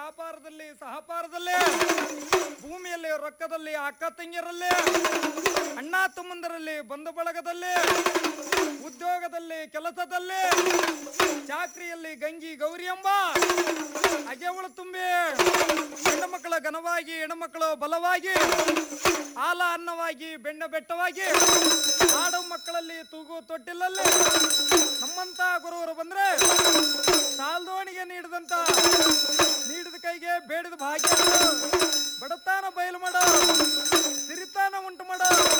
ವ್ಯಾಪಾರದಲ್ಲಿ ಸಹಕಾರದಲ್ಲಿ ಭೂಮಿಯಲ್ಲಿ ರೊಕ್ಕದಲ್ಲಿ ಅಕ್ಕ ತಂಗಿಯರಲ್ಲಿ ಅಣ್ಣ ತಮ್ಮಂದರಲ್ಲಿ ಬಂಧು ಬಳಗದಲ್ಲಿ ಉದ್ಯೋಗದಲ್ಲಿ ಕೆಲಸದಲ್ಲಿ ಚಾಕ್ರಿಯಲ್ಲಿ ಗಂಗಿ ಗೌರಿ ಎಂಬ ಅಗೆವಳು ತುಂಬಿ ಹೆಣ್ಣುಮಕ್ಕಳ ಘನವಾಗಿ ಹೆಣ್ಣುಮಕ್ಕಳು ಬಲವಾಗಿ ಹಾಲ ಅನ್ನವಾಗಿ ಬೆಣ್ಣ ಬೆಟ್ಟವಾಗಿ ಆಡು ಮಕ್ಕಳಲ್ಲಿ ತೂಗು ತೊಟ್ಟಿಲಲ್ಲಿ ನಮ್ಮಂತ ಗುರುವರು ಬಂದ್ರೆ ಸಾಲ್ದೋಣಿಗೆ ನೀಡಿದಂತ ನೀಡಿದ ಕೈಗೆ ಬೇಡಿದ ಭಾಗ್ಯ ಬಡತಾನ ಬಯಲು ಮಾಡೋ ಸಿರಿತಾನ ಉಂಟು ಮಾಡೋ